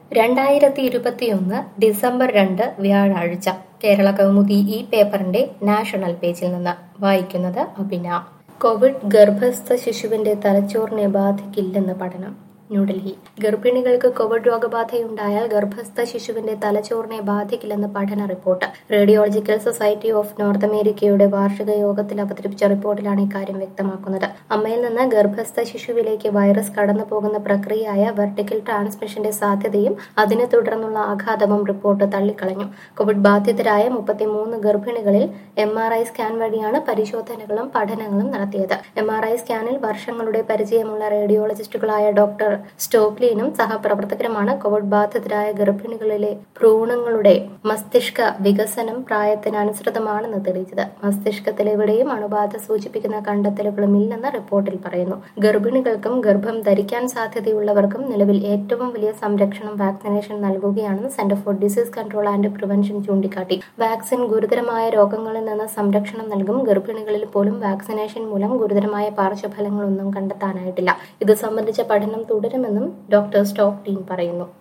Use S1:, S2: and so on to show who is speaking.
S1: രണ്ടായിരത്തി ഇരുപത്തിയൊന്ന് ഡിസംബർ രണ്ട് വ്യാഴാഴ്ച കേരള കൗമുദി ഈ പേപ്പറിന്റെ നാഷണൽ പേജിൽ നിന്ന് വായിക്കുന്നത് അഭിന കോവിഡ് ഗർഭസ്ഥ ശിശുവിന്റെ തലച്ചോറിനെ ബാധിക്കില്ലെന്ന് പഠനം ന്യൂഡൽഹി ഗർഭിണികൾക്ക് കോവിഡ് രോഗബാധയുണ്ടായാൽ ഗർഭസ്ഥ ശിശുവിന്റെ തലച്ചോറിനെ ബാധിക്കില്ലെന്ന് പഠന report radiological society of North അമേരിക്കയുടെ വാർഷിക യോഗത്തിൽ അവതരിപ്പിച്ച റിപ്പോർട്ടിലാണ് ഇക്കാര്യം വ്യക്തമാക്കുന്നത് അമ്മയിൽ നിന്ന് ഗർഭസ്ഥ ശിശുവിലേക്ക് വൈറസ് കടന്നു പോകുന്ന പ്രക്രിയയായ വെർട്ടിക്കൽ ട്രാൻസ്മിഷന്റെ സാധ്യതയും അതിനെ തുടർന്നുള്ള ആഘാതവും റിപ്പോർട്ട് തള്ളിക്കളഞ്ഞു കോവിഡ് ബാധിതരായ മുപ്പത്തിമൂന്ന് ഗർഭിണികളിൽ എം ആർ ഐ സ്കാൻ വഴിയാണ് പരിശോധനകളും പഠനങ്ങളും നടത്തിയത് എം ആർ ഐ സ്കാനിൽ വർഷങ്ങളുടെ പരിചയമുള്ള റേഡിയോളജിസ്റ്റുകളായ ഡോക്ടർ സ്റ്റോക്ലിനും സഹപ്രവർത്തകരുമാണ് കോവിഡ് ബാധിതരായ ഗർഭിണികളിലെ ഭ്രൂണങ്ങളുടെ മസ്തിഷ്ക വികസനം പ്രായത്തിനനുസൃതമാണെന്ന് തെളിയിച്ചത് മസ്തിഷ്കത്തിലെവിടെയും അണുബാധ സൂചിപ്പിക്കുന്ന കണ്ടെത്തലുകളും ഇല്ലെന്ന് റിപ്പോർട്ടിൽ പറയുന്നു ഗർഭിണികൾക്കും ഗർഭം ധരിക്കാൻ സാധ്യതയുള്ളവർക്കും നിലവിൽ ഏറ്റവും വലിയ സംരക്ഷണം വാക്സിനേഷൻ നൽകുകയാണെന്ന് centre for disease control and prevention ചൂണ്ടിക്കാട്ടി വാക്സിൻ ഗുരുതരമായ രോഗങ്ങളിൽ നിന്ന് സംരക്ഷണം നൽകും ഗർഭിണികളിൽ പോലും വാക്സിനേഷൻ മൂലം ഗുരുതരമായ പാർശ്വഫലങ്ങളൊന്നും കണ്ടെത്താനായിട്ടില്ല ഇത് സംബന്ധിച്ച പഠനം തുടരുമെന്നും ഡോക്ടർ സ്റ്റോക്ടീൻ പറയുന്നു